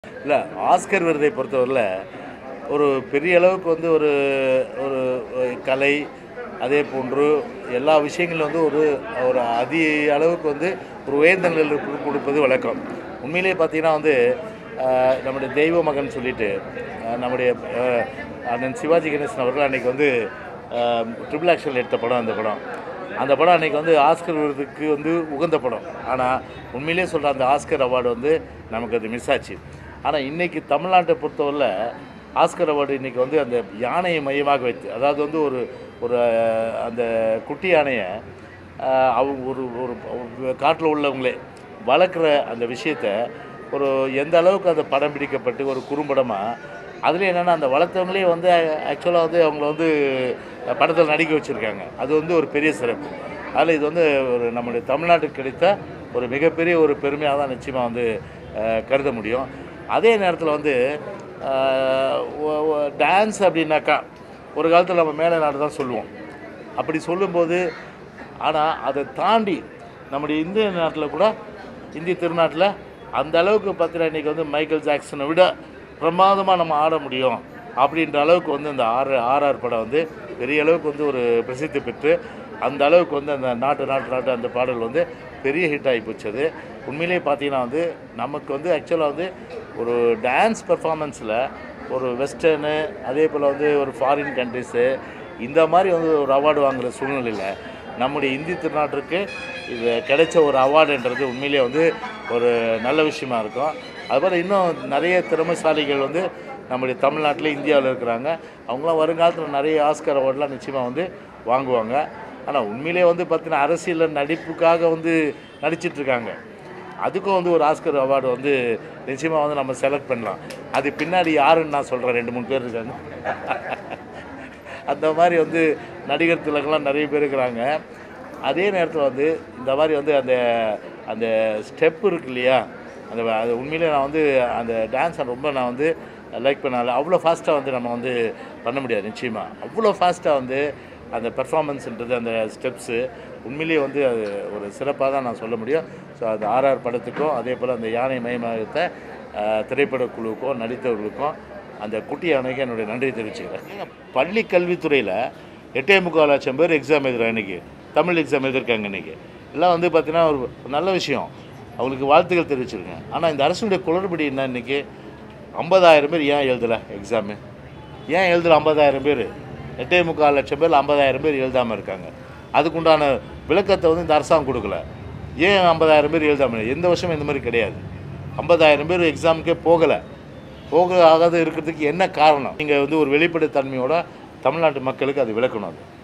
இல்லை ஆஸ்கர் விருதை பொறுத்தவரையில் ஒரு பெரிய அளவுக்கு வந்து ஒரு ஒரு ஒரு கலை அதே போன்று எல்லா விஷயங்களும் வந்து ஒரு ஒரு அதி அளவுக்கு வந்து ஒரு உயர்ந்த நிலையில் கொடு- கொடுப்பது வழக்கம் உண்மையிலேயே பார்த்தீங்கன்னா வந்து ஆஹ், நம்முடைய தெய்வ மகன் சொல்லிட்டு ஆஹ், நம்முடைய ஆஹ், அண்ணன் சிவாஜி கணேசன் அவர்கள் அன்னைக்கு வந்து ட்ரிபிள் ஆக்ஷன் எடுத்த படம் அந்த படம் அந்த படம் அன்றைக்கி வந்து ஆஸ்கர் விருதுக்கு வந்து உகந்த படம் ஆனால் உண்மையிலே சொல்கிற அந்த ஆஸ்கர் அவார்டு வந்து நமக்கு அது மிஸ் ஆச்சு ஆனால் இன்றைக்கி தமிழ்நாட்டை பொறுத்தவரையில் ஆஸ்கர் அவார்டு இன்றைக்கி வந்து அந்த யானையை மையமாக வைத்து அதாவது வந்து ஒரு ஒரு அஹ், அந்த குட்டி யானையை அஹ், அவங்க ஒரு ஒரு காட்டில் உள்ளவங்களே வளர்க்குற அந்த விஷயத்தை ஒரு எந்த அளவுக்கு அந்த படம் பிடிக்கப்பட்டு ஒரு குறும்படமாக அதில் என்னென்னா அந்த வளர்த்தவங்களே வந்து ஆக்சுவலாக வந்து அவங்கள வந்து படத்தில் நடிக்க வச்சுருக்காங்க அது வந்து ஒரு பெரிய சிறப்பு அதில் இது வந்து ஒரு நம்முடைய தமிழ்நாட்டுக்கு கிடைத்த ஒரு மிகப்பெரிய ஒரு பெருமையாக தான் நிச்சயமாக வந்து அஹ், கருத முடியும் அதே நேரத்தில் வந்து டான்ஸ் அப்படின்னாக்கா ஒரு காலத்தில் நம்ம மேலே நாடு தான் சொல்லுவோம் அப்படி சொல்லும்போது ஆனால் அதை தாண்டி நம்முடைய இந்திய நாட்டில் கூட இந்திய திருநாட்டில் அந்த அளவுக்கு பார்த்தீங்கன்னா இன்றைக்கி வந்து மைக்கேல் ஜாக்சனை விட பிரமாதமாக நம்ம ஆட முடியும் அப்படின்ற அளவுக்கு வந்து அந்த ஆர் ஆர்ஆர் படம் வந்து பெரிய அளவுக்கு வந்து ஒரு பிரசித்தி பெற்று அந்த அளவுக்கு வந்து அந்த நாட்டு நாட்டு நாட்டு அந்த பாடல் வந்து பெரிய ஹிட் ஆகி போச்சு அது உண்மையிலேயே பார்த்தீங்கன்னா வந்து நமக்கு வந்து ஆக்சுவலாக வந்து ஒரு டான்ஸ் பெர்ஃபார்மன்ஸில் ஒரு வெஸ்டர்னு அதே போல் வந்து ஒரு ஃபாரின் கண்ட்ரிஸு இந்த மாதிரி வந்து ஒரு அவார்டு வாங்குகிற சூழ்நிலையில் நம்முடைய இந்தி திருநாட்டிற்கு இது கிடைச்ச ஒரு அவார்டுன்றது உண்மையிலேயே வந்து ஒரு நல்ல விஷயமா இருக்கும் அதுபோல் இன்னும் நிறைய திறமைசாலிகள் வந்து நம்முடைய தமிழ்நாட்டில் இந்தியாவில் இருக்கிறாங்க அவங்களாம் வருங்காலத்தில் நிறைய ஆஸ்கர் அவார்ட்லாம் நிச்சயமாக வந்து வாங்குவாங்க ஆனால் உண்மையிலே வந்து பார்த்தீங்கன்னா அரசியலில் நடிப்புக்காக வந்து நடிச்சிட்ருக்காங்க அதுக்கும் வந்து ஒரு ஆஸ்கர் அவார்டு வந்து நிச்சயமாக வந்து நம்ம செலக்ட் பண்ணலாம் அது பின்னாடி யாருன்னு நான் சொல்கிறேன் ரெண்டு மூணு பேர் இருக்காங்க அந்த மாதிரி வந்து நடிகர் திலகம்லாம் நிறைய பேர் இருக்கிறாங்க அதே நேரத்தில் வந்து இந்த மாதிரி வந்து அந்த அந்த ஸ்டெப் இருக்கு இல்லையா அந்த அது உண்மையிலே நான் வந்து அந்த டான்ஸை ரொம்ப நான் வந்து லைக் பண்ணால அவ்வளோ ஃபாஸ்ட்டாக வந்து நம்ம வந்து பண்ண முடியாது நிச்சயமாக அவ்வளோ ஃபாஸ்ட்டாக வந்து அந்த பெர்ஃபார்மன்ஸ்ன்றது அந்த ஸ்டெப்ஸு உண்மையிலேயே வந்து அது ஒரு சிறப்பாக தான் நான் சொல்ல முடியும் ஸோ அது ஆர்ஆர் படத்துக்கும் அதே போல் அந்த யானை மயமாகத்த திரைப்படக் குழுவுக்கும் நடித்தவர்களுக்கும் அந்த குட்டி யானைக்கு என்னுடைய நன்றியை தெரிவிச்சுக்கிறேன் பள்ளி கல்வித்துறையில் எட்டே முக்கால் லட்சம் பேர் எக்ஸாம் எழுதுறாங்க இன்றைக்கி தமிழ் எக்ஸாம் எழுதிருக்காங்க இன்றைக்கி எல்லாம் வந்து பார்த்திங்கன்னா ஒரு ஒரு நல்ல விஷயம் அவங்களுக்கு வாழ்த்துக்கள் தெரிவிச்சிருக்கேன் ஆனால் இந்த அரசுடைய குளறுபடி என்ன இன்றைக்கி ஐம்பதாயிரம் பேர் ஏன் எழுதலை எக்ஸாமு ஏன் எழுதலை ஐம்பதாயிரம் பேர் எட்டே முக்கால் லட்சம் பேர் ஐம்பதாயிரம் பேர் எழுதாமல் இருக்காங்க அதுக்குண்டான விளக்கத்தை வந்து இந்த அரசாங்கம் கொடுக்கல ஏன் ஐம்பதாயிரம் பேர் எழுதாமல் எந்த வருஷமும் இந்த மாதிரி கிடையாது ஐம்பதாயிரம் பேர் எக்ஸாமுக்கே போகலை போக ஆகாத இருக்கிறதுக்கு என்ன காரணம் நீங்கள் வந்து ஒரு வெளிப்படைத்தன்மையோட தமிழ்நாட்டு மக்களுக்கு அது விளக்கணும் அது